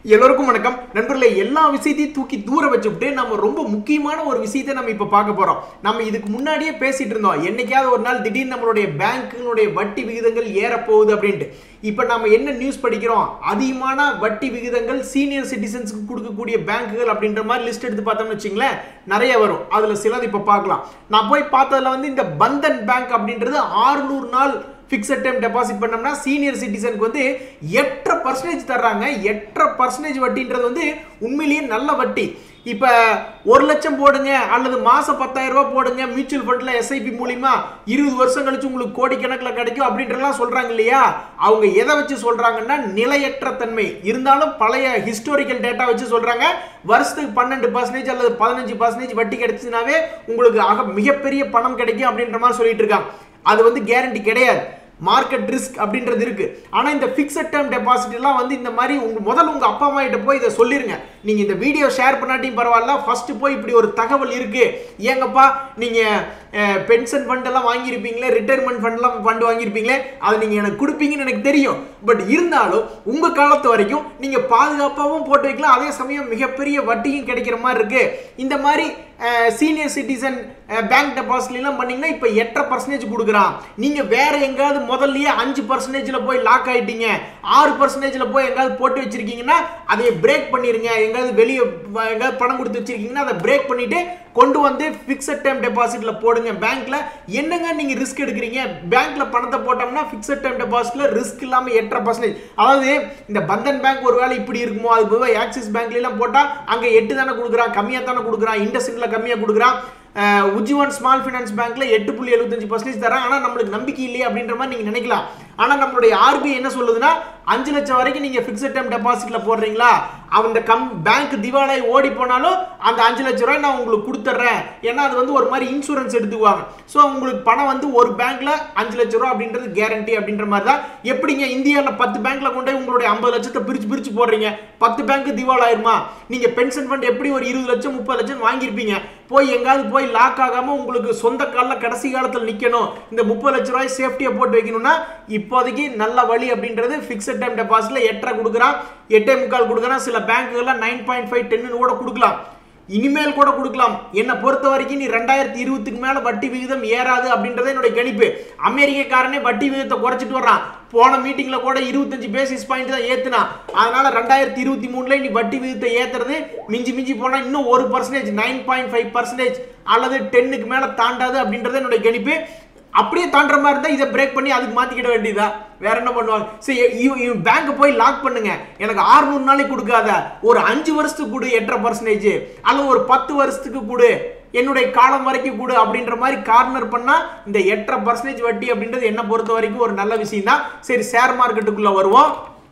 எல்லோருக்கும் வணக்கம் நண்பர்களே எல்லா விஷயத்தையும் தூக்கி தூர வச்சுவிட்டு நம்ம ரொம்ப முக்கியமான ஒரு விஷயத்தை நம்ம இப்ப பார்க்க போறோம் நம்ம இதுக்கு முன்னாடியே பேசிட்டு இருந்தோம் என்னைக்காவது ஒரு நாள் திடீர்னு நம்மளுடைய பேங்க்குடைய வட்டி விகிதங்கள் ஏறப்போகுது அப்படின்ட்டு இப்ப நம்ம என்ன நியூஸ் படிக்கிறோம் அதிகமான வட்டி விகிதங்கள் சீனியர் சிட்டிசன்ஸ்க்கு கொடுக்கக்கூடிய பேங்க்குகள் அப்படின்ற மாதிரி லிஸ்ட் எடுத்து பார்த்தோம்னு வச்சுங்களேன் நிறைய வரும் அதுல சிலது இப்ப பார்க்கலாம் நான் போய் பார்த்ததுல வந்து இந்த பந்தன் பேங்க் அப்படின்றது 600 நாள் ஃபிக்ஸட் டைம் டெபாசிட் பண்ணோம்னா சீனியர் சிட்டிசனுக்கு வந்து எட்டரை பர்சன்டேஜ் தர்றாங்க எட்டரை பர்சன்டேஜ் வட்டின்றது வந்து உண்மையிலேயே நல்ல வட்டி இப்போ ஒரு லட்சம் போடுங்க அல்லது மாதம் பத்தாயிரம் ரூபாய் போடுங்க மியூச்சுவல் ஃபண்டில் எஸ்ஐபி மூலிமா இருபது வருஷம் கழிச்சு உங்களுக்கு கோடிக்கணக்கில் கிடைக்கும் அப்படின்றலாம் சொல்கிறாங்க இல்லையா அவங்க எதை வச்சு சொல்கிறாங்கன்னா நிலையற்ற தன்மை இருந்தாலும் பழைய ஹிஸ்டாரிக்கல் டேட்டா வச்சு சொல்கிறாங்க வருஷத்துக்கு பன்னெண்டு பர்சன்டேஜ் அல்லது பதினஞ்சு பர்சன்டேஜ் வட்டி கிடைச்சுனாவே உங்களுக்கு ஆக மிகப்பெரிய பணம் கிடைக்கும் அப்படின்ற மாதிரி சொல்லிட்டு இருக்காங்க அது வந்து கேரண்டி கிடையாது மார்க்கெட் ரிஸ்க் அப்படின்றது இருக்கு ஆனா இந்த ஃபிக்ஸட் டேர்ம் டெபாசிட் எல்லாம் வந்து இந்த மாதிரி உங்க முதல்ல உங்க அப்பா அம்மா கிட்ட போய் இதை சொல்லிருங்க நீங்க இந்த வீடியோ ஷேர் பண்ணாட்டியும் பரவாயில்ல ஃபர்ஸ்ட் போய் இப்படி ஒரு தகவல் இருக்கு ஏங்கப்பா நீங்க பென்ஷன் ஃபண்ட் எல்லாம் வாங்கியிருப்பீங்களே ரிட்டையர்மெண்ட் ஃபண்ட்லாம் ஃபண்ட் வாங்கியிருப்பீங்களே அதை நீங்க எனக்கு கொடுப்பீங்கன்னு எனக்கு தெரியும் பட் இருந்தாலும் உங்க காலத்து வரைக்கும் நீங்க பாதுகாப்பாகவும் போட்டு வைக்கலாம் அதே சமயம் மிகப்பெரிய வட்டியும் கிடைக்கிற மாதிரி இருக்கு இந்த மாதிரி சீனியர் சிட்டிசன் பேங்க் டெபாசிட்லாம் பண்ணீங்கன்னா இப்போ எட்டரை பர்சன்டேஜ் கொடுக்குறான் நீங்கள் வேற எங்காவது முதல்லயே அஞ்சு பர்சன்டேஜில் போய் லாக் ஆகிட்டீங்க ஆறு பர்சன்டேஜில் போய் எங்காவது போட்டு வச்சிருக்கீங்கன்னா அதை பிரேக் பண்ணிருங்க எங்காவது வெளியே எங்காவது பணம் கொடுத்து வச்சிருக்கீங்கன்னா அதை பிரேக் பண்ணிட்டு கொண்டு வந்து ஃபிக்ஸட் டைம் டெபாசிட்ல போடுங்க பேங்க்ல என்னங்க நீங்க ரிஸ்க் எடுக்கிறீங்க பேங்க்ல பணத்தை போட்டோம்னா ஃபிக்ஸட் டைம் டெபாசிட்ல ரிஸ்க் இல்லாம எட்டரை பர்சன்டேஜ் அதாவது இந்த பந்தன் பேங்க் ஒருவேளை இப்படி இருக்குமோ அது போக ஆக்சிஸ் பேங்க்ல எல்லாம் போட்டா அங்க எட்டு தானே கொடுக்குறான் கம்மியா தானே கொடுக்குறான் இண்டஸ்இன்ல கம்மியா கொடுக்குறான் உஜ்ஜீவன் ஸ்மால் ஃபினான்ஸ் பேங்க்ல எட்டு புள்ளி எழுபத்தஞ்சு பர்சன்டேஜ் தரேன் ஆனால் நம்மளுக்கு நம்பிக்கை இல்லையே அப்படின்ற மாதிரி நீங்க நினைக்கலாம் ஆனால் நம்மளுடைய ஆர்பிஐ என்ன சொல்லுதுன்னா அஞ்சு லட்சம் வரைக்கும் நீங்க ஃபிக்ஸட் டைம் டெபாசிட்ல போடுறீங்களா அந்த கம் பேங்க் திவாலாய் ஓடி போனாலும் அந்த அஞ்சு லட்ச ரூபாய் நான் உங்களுக்கு கொடுத்துட்றேன் ஏன்னா அது வந்து ஒரு மாதிரி இன்சூரன்ஸ் எடுத்துக்குவாங்க ஸோ உங்களுக்கு பணம் வந்து ஒரு பேங்க்ல அஞ்சு லட்ச ரூபா அப்படின்றது கேரண்டி அப்படின்ற மாதிரி தான் எப்படிங்க இந்தியாவில் பத்து பேங்க்ல கொண்டு போய் உங்களுடைய ஐம்பது லட்சத்தை பிரிச்சு பிரிச்சு போடுறீங்க பத்து பேங்க் திவால் ஆயிருமா நீங்க பென்ஷன் ஃபண்ட் எப்படி ஒரு இருபது லட்சம் முப்பது லட்சம் வாங்கியிருப்பீங்க போய் எங்காவது போய் லாக் ஆகாம உங்களுக்கு சொந்த காலில் கடைசி காலத்தில் நிற்கணும் இந்த முப்பது லட்ச ரூபாய் சேஃப்டியை போட்டு வைக்கணும்னா இப்போதைக்கு நல்ல வழி அப்படின்றது ஃபிக்ஸட் டைம் டெபாசிட்ல எட்டரை கொடுக்குறான் எட்டே முக்கால் கொடுக்குறான் சில பேங்க்குகள்லாம் நைன் பாயிண்ட் ஃபைவ் டென்னு கூட கொடுக்கலாம் இனிமேல் கூட கொடுக்கலாம் என்னை பொறுத்த வரைக்கும் நீ ரெண்டாயிரத்தி இருபத்துக்கு மேல வட்டி விகிதம் ஏறாது அப்படின்றத என்னுடைய கணிப்பு அமெரிக்கக்காரனே வட்டி விகிதத்தை குறைச்சிட்டு வர்றான் போன மீட்டிங்ல கூட இருபத்தஞ்சு பேசிஸ் பாயிண்ட் தான் ஏத்துனா அதனால ரெண்டாயிரத்தி இருபத்தி மூணுல நீ வட்டி விகிதத்தை ஏத்துறது மிஞ்சி மிஞ்சி போனா இன்னும் ஒரு percentage nine point five percentage அல்லது டென்னுக்கு மேல தாண்டாது அப்படின்றது என்னுடைய கணிப்பு அப்படியே தாண்டுற மாதிரி இருந்தால் இதை பிரேக் பண்ணி அதுக்கு மாற்றிக்கிட வேண்டியதா வேற என்ன பண்ணுவாங்க சரி பேங்க் போய் லாக் பண்ணுங்க எனக்கு ஆறுநூறு நாளைக்கு கொடுக்காத ஒரு அஞ்சு வருஷத்துக்கு கொடு எட்டரை பர்சன்டேஜ் அல்லது ஒரு பத்து வருஷத்துக்கு கொடு என்னுடைய காலம் வரைக்கும் கொடு அப்படின்ற மாதிரி கார்னர் பண்ணா இந்த எட்டரை பர்சன்டேஜ் வட்டி அப்படின்றது என்ன பொறுத்த வரைக்கும் ஒரு நல்ல விஷயம் தான் சரி ஷேர் மார்க்கெட்டுக்குள்ள வருவோம்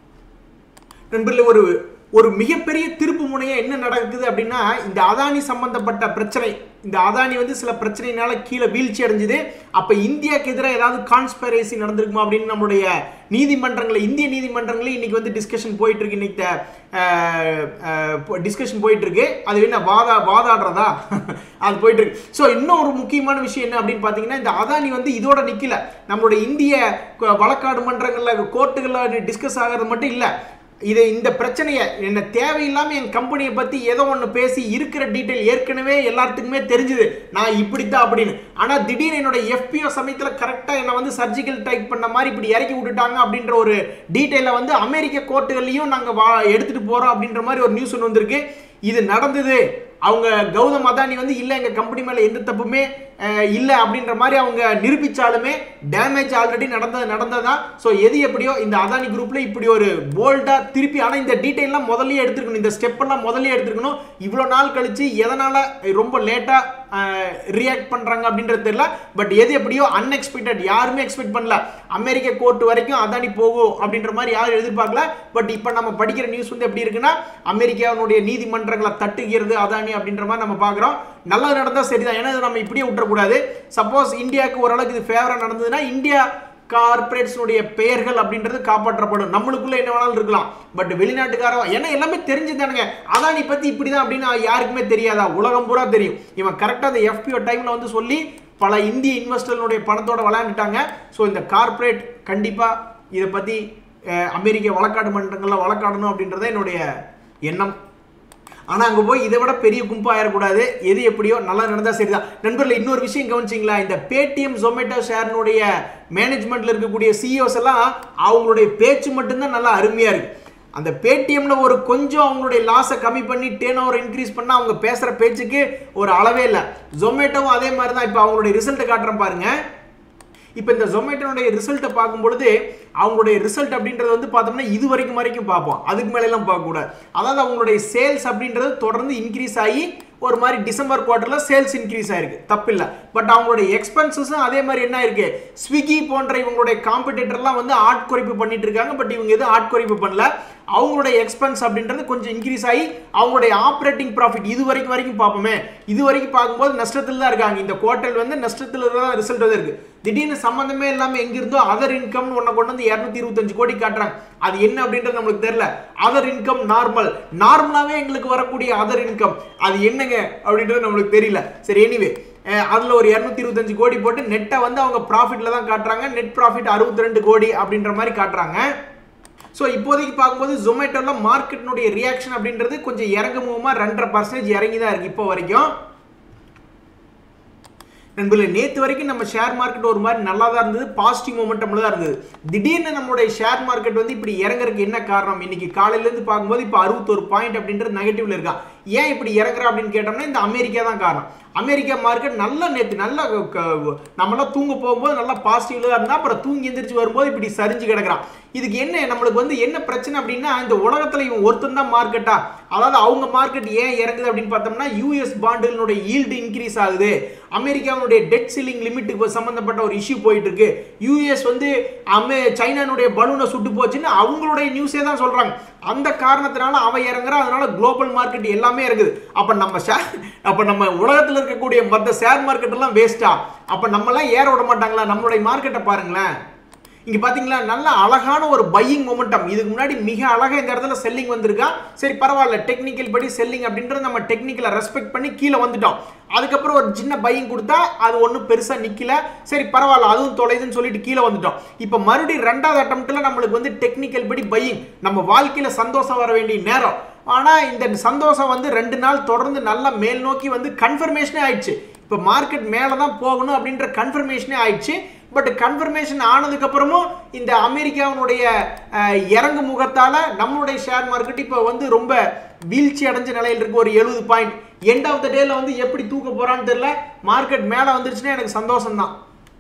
நண்பர்களே ஒரு ஒரு மிகப்பெரிய திருப்பு முனையா என்ன நடக்குது அப்படின்னா இந்த அதானி சம்பந்தப்பட்ட பிரச்சனை இந்த அதானி வந்து சில பிரச்சனைனால கீழே வீழ்ச்சி அடைஞ்சுது அப்ப இந்தியாவுக்கு எதிராக ஏதாவது கான்ஸ்பைரசி நடந்திருக்குமா அப்படின்னு நம்மளுடைய நீதிமன்றங்களில் இந்திய நீதிமன்றங்களே இன்னைக்கு வந்து டிஸ்கஷன் போயிட்டு இருக்கு இன்னைக்கு டிஸ்கஷன் போயிட்டு இருக்கு அது என்ன வாதா வாதாடுறதா அது போயிட்டு இருக்கு ஸோ இன்னும் ஒரு முக்கியமான விஷயம் என்ன அப்படின்னு பார்த்தீங்கன்னா இந்த அதானி வந்து இதோட நிக்கல நம்மளுடைய இந்திய வழக்காடு மன்றங்களில் கோர்ட்டுகளில் டிஸ்கஸ் ஆகிறது மட்டும் இல்லை இது இந்த பிரச்சனையை என்ன தேவையில்லாமல் என் கம்பெனியை பற்றி ஏதோ ஒன்று பேசி இருக்கிற டீட்டெயில் ஏற்கனவே எல்லாத்துக்குமே தெரிஞ்சுது நான் இப்படித்தான் அப்படின்னு ஆனால் திடீர்னு என்னோட எஃபிஓ சமயத்தில் கரெக்டாக என்னை வந்து சர்ஜிக்கல் டைப் பண்ண மாதிரி இப்படி இறக்கி விட்டுட்டாங்க அப்படின்ற ஒரு டீட்டெயிலை வந்து அமெரிக்க கோர்ட்டுகள்லையும் நாங்கள் வா எடுத்துகிட்டு போகிறோம் அப்படின்ற மாதிரி ஒரு நியூஸ் ஒன்று வந்திருக்கு இது நடந்தது அவங்க கௌதம் அதானி வந்து இல்லை எங்கள் கம்பெனி மேலே எந்த தப்புமே இல்லை அப்படின்ற மாதிரி அவங்க நிரூபித்தாலுமே டேமேஜ் ஆல்ரெடி நடந்தது நடந்ததா ஸோ எது எப்படியோ இந்த அதானி குரூப்பில் இப்படி ஒரு போல்டாக திருப்பி ஆனால் இந்த டீட்டெயிலாம் முதல்லயே எடுத்துருக்கணும் இந்த ஸ்டெப்பெல்லாம் முதல்லயே எடுத்துருக்கணும் இவ்வளோ நாள் கழிச்சு எதனால் ரொம்ப லேட்டாக ரியாக்ட் பண்ணுறாங்க அப்படின்றது தெரியல பட் எது எப்படியோ அன்எக்ஸ்பெக்டட் யாருமே எக்ஸ்பெக்ட் பண்ணல அமெரிக்க கோர்ட் வரைக்கும் அதானி போகும் அப்படின்ற மாதிரி யாரும் எதிர்பார்க்கல பட் இப்போ நம்ம படிக்கிற நியூஸ் வந்து எப்படி இருக்குன்னா அமெரிக்காவினுடைய நீதிமன்றங்களை தட்டுகிறது அதானி அப்படின்ற மாதிரி நம்ம பார்க்குறோம் நல்லது நடந்தால் சரிதான் ஏன்னா நம்ம இப்படியே விட்டுறக்கூடாது சப்போஸ் இந்தியாவுக்கு ஓரளவுக்கு இது ஃபேவராக நடந்ததுன்னா இந்தியா கார்பரேட்ஸுடைய பெயர்கள் அப்படின்றது காப்பாற்றப்படும் நம்மளுக்குள்ள என்ன வேணாலும் இருக்கலாம் பட் வெளிநாட்டுக்கார ஏன்னா எல்லாமே தெரிஞ்சுதானுங்க அதானி பத்தி இப்படிதான் அப்படின்னு யாருக்குமே தெரியாதா உலகம் பூரா தெரியும் இவன் கரெக்டாக அந்த எஃபிஓ டைம்ல வந்து சொல்லி பல இந்திய இன்வெஸ்டர்களுடைய பணத்தோட விளையாண்டுட்டாங்க ஸோ இந்த கார்ப்பரேட் கண்டிப்பாக இதை பற்றி அமெரிக்க வழக்காடு மன்றங்களில் வழக்காடணும் அப்படின்றத என்னுடைய எண்ணம் ஆனா அங்க போய் இதை விட பெரிய கும்பா ஆயிடக்கூடாது எது எப்படியோ நல்லா நடந்தா சரிதான் நண்பர்களே இன்னொரு விஷயம் கவனிச்சிங்களா இந்த பேடிஎம் ஜொமேட்டோ ஷேர்னுடைய மேனேஜ்மெண்ட்ல இருக்கக்கூடிய சிஇஓஸ் எல்லாம் அவங்களுடைய பேச்சு மட்டும்தான் நல்லா அருமையா இருக்கு அந்த பேடிஎம்ல ஒரு கொஞ்சம் அவங்களுடைய லாஸை கம்மி பண்ணி டேர்ன் ஓவர் இன்க்ரீஸ் பண்ணா அவங்க பேசுற பேச்சுக்கு ஒரு அளவே இல்லை ஜொமேட்டோவும் அதே மாதிரி தான் இப்போ அவங்களுடைய ரிசல்ட் காட்டுறேன் பாருங்க இப்போ இந்த ஜொமேட்டோனுடைய ரிசல்ட்டை பார்க்கும்பொழுது அவங்களுடைய ரிசல்ட் அப்படின்றது வந்து பார்த்தோம்னா இது வரைக்கும் வரைக்கும் பார்ப்போம் அதுக்கு மேலெல்லாம் பார்க்கக்கூடாது அதாவது அவங்களுடைய சேல்ஸ் அப்படின்றது தொடர்ந்து இன்க்ரீஸ் ஆகி ஒரு மாதிரி டிசம்பர் குவார்ட்டரில் சேல்ஸ் இன்க்ரீஸ் ஆயிருக்கு தப்பில்லை பட் அவங்களுடைய எக்ஸ்பென்சஸும் அதே மாதிரி என்ன இருக்கு ஸ்விக்கி போன்ற இவங்களுடைய காம்படிட்டர்லாம் வந்து ஆட்குறைப்பு பண்ணிட்டு இருக்காங்க பட் இவங்க எதுவும் ஆட்குறைப்பு பண்ணல அவங்களுடைய எக்ஸ்பென்ஸ் அப்படின்றது கொஞ்சம் இன்க்ரீஸ் ஆகி அவங்களுடைய ஆப்ரேட்டிங் ப்ராஃபிட் இது வரைக்கும் வரைக்கும் பார்ப்போமே இது வரைக்கும் பார்க்கும்போது நஷ்டத்தில் தான் இருக்காங்க இந்த குவார்ட்டர் வந்து நஷ்டத்தில் தான் ரிசல்ட் வந்து இருக்கு திடீர்னு சம்மந்தமே இல்லாமல் எங்கிருந்தோ அதர் இன்கம்னு ஒன்றை கொண்டு வந்து இரநூத்தி இருபத்தஞ்சு கோடி காட்டுறாங்க அது என்ன அப்படின்றது நம்மளுக்கு தெரியல அதர் இன்கம் நார்மல் நார்மலாகவே எங்களுக்கு வரக்கூடிய அதர் இன்கம் அது என்னங்க அப்படின்றது நம்மளுக்கு தெரியல சரி எனிவே அதில் ஒரு இரநூத்தி இருபத்தஞ்சு கோடி போட்டு நெட்டை வந்து அவங்க ப்ராஃபிட்டில் தான் காட்டுறாங்க நெட் ப்ராஃபிட் அறுபத்தி ரெண்டு கோடி அப்படின்ற மாதிரி காட்டுறாங்க ஸோ இப்போதைக்கு பார்க்கும்போது ஜொமேட்டோவில் மார்க்கெட்டினுடைய ரியாக்ஷன் அப்படின்றது கொஞ்சம் இறங்குமுகமாக ரெண்டரை பர்சன்டேஜ் இறங்கி தான் இருக்குது இப்போ வரைக்கும் நண்பர்களே நேற்று வரைக்கும் நம்ம ஷேர் மார்க்கெட் ஒரு மாதிரி நல்லா தான் இருந்தது பாசிட்டிவ் மூமெண்டம்ல தான் இருந்தது திடீர்னு நம்மளுடைய ஷேர் மார்க்கெட் வந்து இப்படி இறங்குறதுக்கு என்ன காரணம் இன்னைக்கு காலையிலேருந்து பார்க்கும்போது இப்போ அறுபத்தொரு பாயிண்ட் அப்படின்றது நெகட்டிவ்ல இருக்கா ஏன் இப்படி இறங்குறா அப்படின்னு கேட்டோம்னா இந்த அமெரிக்கா தான் காரணம் அமெரிக்கா மார்க்கெட் நல்லா நேற்று நல்லா நம்மளாம் தூங்க போகும்போது நல்லா பாசிட்டிவ்ல தான் இருந்தால் அப்புறம் தூங்கி எந்திரிச்சு வரும்போது இப்படி சரிஞ்சு கிடக்குறான் இதுக்கு என்ன நம்மளுக்கு வந்து என்ன பிரச்சனை அப்படின்னா இந்த உலகத்தில் இவன் ஒருத்தன் தான் மார்க்கெட்டா அதாவது அவங்க மார்க்கெட் ஏன் இறங்குது அப்படின்னு பார்த்தோம்னா யூஎஸ் பாண்டுகளுடைய ஈல்டு இன்க்ரீஸ் ஆகுது அமெரிக்காவுடைய டெட் சீலிங் லிமிட்டுக்கு சம்பந்தப்பட்ட ஒரு இஷ்யூ போயிட்டு இருக்கு யூஎஸ் வந்து அமெ சைனானுடைய பலூனை சுட்டு போச்சுன்னு அவங்களுடைய நியூஸே தான் சொல்றாங்க அந்த காரணத்தினால அவன் இறங்குறான் அதனால குளோபல் மார்க்கெட் எல்லாமே இருக்குது அப்ப நம்ம ஷேர் அப்ப நம்ம உலகத்தில் இருக்கக்கூடிய மற்ற ஷேர் மார்க்கெட் எல்லாம் வேஸ்டா அப்ப நம்ம எல்லாம் ஏற விட மாட்டாங்களா நம்மளுடைய மார்க்கெட்டை பாருங்களேன் இங்க பாத்தீங்களா நல்ல அழகான ஒரு பையிங் மொமெண்டம் இதுக்கு முன்னாடி மிக அழகா இந்த இடத்துல செல்லிங் வந்திருக்கா சரி பரவாயில்ல டெக்னிக்கல் படி செல்லிங் அப்படின்றது நம்ம டெக்னிக்கலை ரெஸ்பெக்ட் பண்ணி கீழே வந்துட்டோம் அதுக்கப்புறம் ஒரு சின்ன பையிங் கொடுத்தா அது ஒன்றும் பெருசா நிக்கல சரி பரவாயில்ல அதுவும் தொலைதுன்னு சொல்லிட்டு கீழே வந்துட்டோம் இப்போ மறுபடியும் ரெண்டாவது அட்டம்ப்ட்ல நம்மளுக்கு வந்து டெக்னிக்கல் படி பையிங் நம்ம வாழ்க்கையில சந்தோஷம் வர வேண்டிய நேரம் ஆனா இந்த சந்தோஷம் வந்து ரெண்டு நாள் தொடர்ந்து நல்லா மேல் நோக்கி வந்து கன்ஃபர்மேஷனே ஆயிடுச்சு இப்போ மார்க்கெட் மேலே தான் போகணும் அப்படின்ற கன்ஃபர்மேஷனே ஆயிடுச்சு பட் கன்ஃபர்மேஷன் ஆனதுக்கு அப்புறமும் இந்த அமெரிக்காவினுடைய இறங்கு முகத்தால நம்மளுடைய ஷேர் மார்க்கெட் இப்போ வந்து ரொம்ப வீழ்ச்சி அடைஞ்ச நிலையில் இருக்கு ஒரு எழுபது பாயிண்ட் எண்ட் ஆஃப் த டேல வந்து எப்படி தூக்க போறான்னு தெரியல மார்க்கெட் மேலே வந்துருச்சுன்னா எனக்கு சந்தோஷம் தான்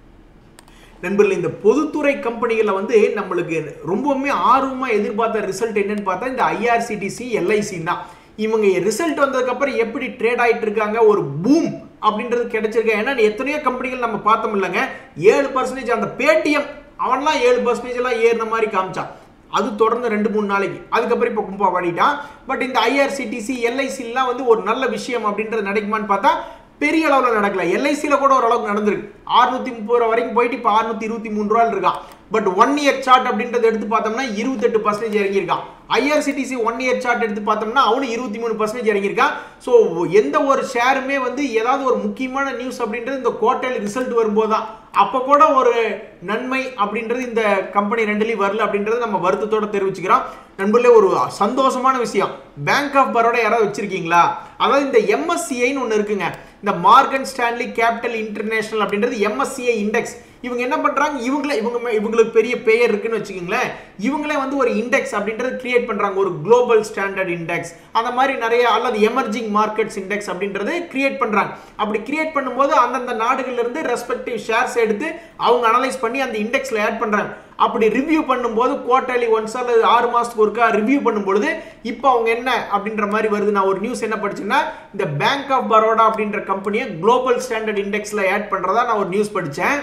நண்பர்கள் இந்த பொதுத்துறை கம்பெனிகளில் வந்து நம்மளுக்கு ரொம்பவுமே ஆர்வமாக எதிர்பார்த்த ரிசல்ட் என்னன்னு பார்த்தா இந்த ஐஆர்சிடிசி எல்ஐசி தான் இவங்க ரிசல்ட் வந்ததுக்கப்புறம் எப்படி ட்ரேட் ஆகிட்டு இருக்காங்க ஒரு பூம் அப்படின்றது கிடைச்சிருக்கு ஏன்னா எத்தனையோ கம்பெனிகள் நம்ம பார்த்தோம் இல்லைங்க ஏழு பர்சன்டேஜ் அந்த பேடிஎம் அவன்லாம் ஏழு பர்சன்டேஜ் எல்லாம் ஏறின மாதிரி காமிச்சான் அது தொடர்ந்து ரெண்டு மூணு நாளைக்கு அதுக்கப்புறம் இப்போ கும்பா பாடிட்டான் பட் இந்த ஐஆர்சிடிசி எல்ஐசிலாம் வந்து ஒரு நல்ல விஷயம் அப்படின்றது நடக்குமான்னு பார்த்தா பெரிய அளவில் நடக்கல எல்ஐசியில் கூட ஓரளவுக்கு நடந்திருக்கு அறுநூத்தி முப்பது ரூபா வரைக்கும் போயிட்டு இப்போ அறுநூத்தி இருபத்தி மூணு ரூபாயில் இருக்கான் பட் ஒன் இயர் சார்ட் அப்படின்றத எடுத்து பார்த்தோம்னா இருபத்தெட்டு பர்சன்டேஜ் இறங்கியிருக்கான் ஐஆர்சிடிசி ஒன் இயர் சார்ட் எடுத்து பார்த்தோம்னா அவனும் இருபத்தி மூணு பர்சன்டேஜ் இறங்கியிருக்கான் ஸோ எந்த ஒரு ஷேருமே வந்து ஏதாவது ஒரு முக்கியமான நியூஸ் அப்படின்றது இந்த குவார்டர்லி ரிசல்ட் வரும்போது தான் அப்போ கூட ஒரு நன்மை அப்படின்றது இந்த கம்பெனி ரெண்டுலேயும் வரல அப்படின்றது நம்ம வருத்தத்தோட தெரிவிச்சுக்கிறோம் நண்பர்களே ஒரு சந்தோஷமான விஷயம் பேங்க் ஆஃப் பரோடா யாராவது வச்சிருக்கீங்களா அதாவது இந்த எம்எஸ்சிஐன்னு ஒன்று இருக்குங்க இந்த மார்கன் ஸ்டான்லி கேபிட்டல் இன்டர்நேஷனல் அப்படின்றது எம்எஸ்சிஐ இண்டெக்ஸ் இவங்க என்ன பண்றாங்க இவங்களே இவங்க இவங்களுக்கு பெரிய பெயர் இருக்குன்னு வச்சுக்கோங்களேன் இவங்களே வந்து ஒரு இண்டெக்ஸ் அப்படின்றது கிரியேட் பண்றாங்க ஒரு குளோபல் ஸ்டாண்டர்ட் இண்டெக்ஸ் அந்த மாதிரி நிறைய அல்லது எமர்ஜிங் மார்க்கெட்ஸ் இண்டெக்ஸ் அப்படின்றது கிரியேட் பண்றாங்க அப்படி கிரியேட் பண்ணும்போது அந்தந்த நாடுகள்ல இருந்து ரெஸ்பெக்டிவ் ஷேர்ஸ் எடுத்து அவங்க அனலைஸ் பண்ணி அந்த இண்டெக்ஸ்ல ஆட் பண்றாங்க அப்படி ரிவ்யூ பண்ணும்போது குவார்டர்லி ஒன்ஸ் அல்லது ஆறு மாசத்துக்கு ஒருக்கா ரிவ்யூ பண்ணும்பொழுது இப்போ அவங்க என்ன அப்படின்ற மாதிரி வருது நான் ஒரு நியூஸ் என்ன படிச்சேன்னா இந்த பேங்க் ஆஃப் பரோடா அப்படின்ற கம்பெனியை குளோபல் ஸ்டாண்டர்ட் இண்டெக்ஸ்ல ஆட் பண்றதா நான் ஒரு நியூஸ் படித்தேன்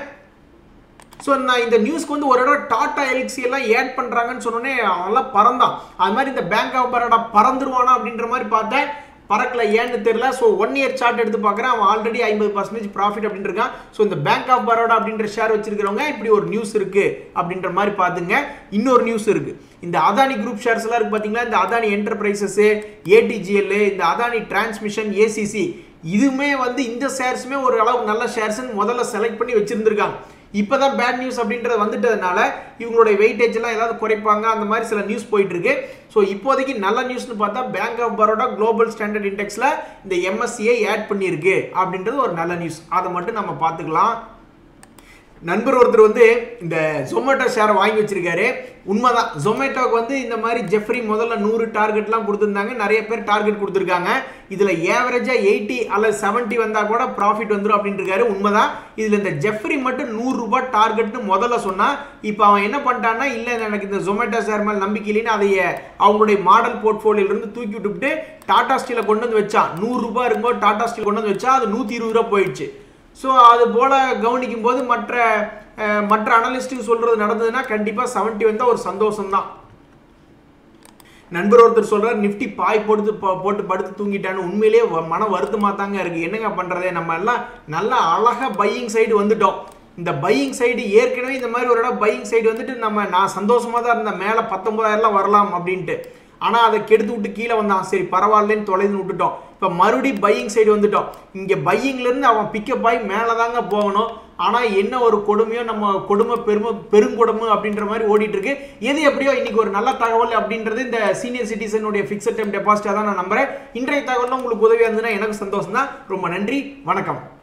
ஸோ நான் இந்த நியூஸ்க்கு வந்து ஒரு இடம் டாடா எல்சி எல்லாம் ஏட் பண்ணுறாங்கன்னு சொன்னோன்னே அவன்லாம் பறந்தான் அது மாதிரி இந்த பேங்க் ஆஃப் பரோடா பறந்துருவானா அப்படின்ற மாதிரி பார்த்தேன் பறக்கல ஏன்னு தெரியல ஸோ ஒன் இயர் சார்ட் எடுத்து பார்க்குறேன் அவன் ஆல்ரெடி ஐம்பது பர்சன்டேஜ் ப்ராஃபிட் அப்படின்னு இருக்கான் ஸோ இந்த பேங்க் ஆஃப் பரோடா அப்படின்ற ஷேர் வச்சிருக்கிறவங்க இப்படி ஒரு நியூஸ் இருக்கு அப்படின்ற மாதிரி பார்த்துங்க இன்னொரு நியூஸ் இருக்கு இந்த அதானி குரூப் ஷேர்ஸ் எல்லாம் இருக்கு பார்த்தீங்களா இந்த அதானி என்டர்பிரைசஸ் ஏடிஜிஎல் இந்த அதானி டிரான்ஸ்மிஷன் ஏசிசி இதுவுமே வந்து இந்த ஷேர்ஸுமே ஒரு அளவுக்கு நல்ல ஷேர்ஸ்னு முதல்ல செலக்ட் பண்ணி வச்சிருந்திருக்காங்க இப்போதான் பேட் நியூஸ் அப்படின்றது வந்துட்டதுனால இவங்களுடைய வெயிட்டேஜ் எல்லாம் ஏதாவது குறைப்பாங்க அந்த மாதிரி சில நியூஸ் போயிட்டு இருக்கு ஸோ இப்போதைக்கு நல்ல நியூஸ்னு பார்த்தா bank of Baroda global standard இண்டெக்ஸ்ல இந்த எம்எஸ்சியை ஆட் பண்ணியிருக்கு அப்படின்றது ஒரு நல்ல நியூஸ் அதை மட்டும் நம்ம பார்த்துக்கலாம் நண்பர் ஒருத்தர் வந்து இந்த ஜொமேட்டோ ஷேரை வாங்கி வச்சிருக்காரு உண்மைதான் ஜொமேட்டோக்கு வந்து இந்த மாதிரி ஜெஃப்ரி முதல்ல நூறு டார்கெட்லாம் கொடுத்துருந்தாங்க நிறைய பேர் டார்கெட் கொடுத்துருக்காங்க இதில் ஏவரேஜாக எயிட்டி அல்லது செவன்ட்டி வந்தால் கூட ப்ராஃபிட் வந்துடும் அப்படின்ட்டு இருக்காரு உண்மைதான் இதில் இந்த ஜெஃப்ரி மட்டும் நூறுரூபா டார்கெட்னு முதல்ல சொன்னால் இப்போ அவன் என்ன பண்ணிட்டான்னா இல்லை எனக்கு இந்த ஜொமேட்டோ ஷேர் மேலே நம்பிக்கை இல்லைன்னு அதை அவங்களுடைய மாடல் போர்ட்ஃபோலியோலேருந்து தூக்கி விட்டுவிட்டு டாடா ஸ்டீலை கொண்டு வந்து வச்சான் நூறுரூபா இருக்கும்போது டாடா ஸ்டீல் கொண்டு வந்து வச்சா அது நூற்றி இருபது ரூபா போயிடுச்சு ஸோ அது போல் கவனிக்கும் போது மற்ற அஹ், மற்ற அனலிஸ்ட்டுக்கு சொல்கிறது நடந்ததுன்னா கண்டிப்பாக செவன்ட்டி வந்தால் ஒரு சந்தோஷம்தான் நண்பர் ஒருத்தர் சொல்றார் நிஃப்டி பாய் போட்டு ப- போட்டு படுத்து தூங்கிட்டான்னு உண்மையிலேயே வ- மன வருத்தமாக தாங்க இருக்கு என்னங்க பண்றதே நம்ம எல்லாம் நல்லா அழகா பையிங் சைடு வந்துட்டோம் இந்த பையிங் சைடு ஏற்கனவே இந்த மாதிரி ஒரு இடம் பையிங் சைடு வந்துட்டு நம்ம நான் சந்தோஷமா தான் இருந்தேன் மேலே பத்தொன்பதாயிரம்லாம் வரலாம் அப்படின்ட்டு ஆனால் அதை கெடுத்து விட்டு கீழே வந்தான் சரி பரவாயில்லன்னு தொலைந்து விட்டுட்டோம் இப்போ மறுபடி பையிங் சைடு வந்துட்டோம் இங்கே பையிங்லேருந்து அவன் பிக்கப் ஆகி மேலே தாங்க போகணும் ஆனால் என்ன ஒரு கொடுமையோ நம்ம கொடுமை பெருமை பெருங்கொடுமை அப்படின்ற மாதிரி ஓடிட்டு இருக்கு எது எப்படியோ இன்னைக்கு ஒரு நல்ல தகவல் அப்படின்றது இந்த சீனியர் சிட்டிசனுடைய ஃபிக்ஸட் டைம் டெபாசிட்டாக தான் நான் நம்புறேன் இன்றைய தகவல் உங்களுக்கு உதவியாக இருந்ததுன்னா எனக்கு சந்தோஷம் தான் ரொம்ப நன்றி வணக்கம்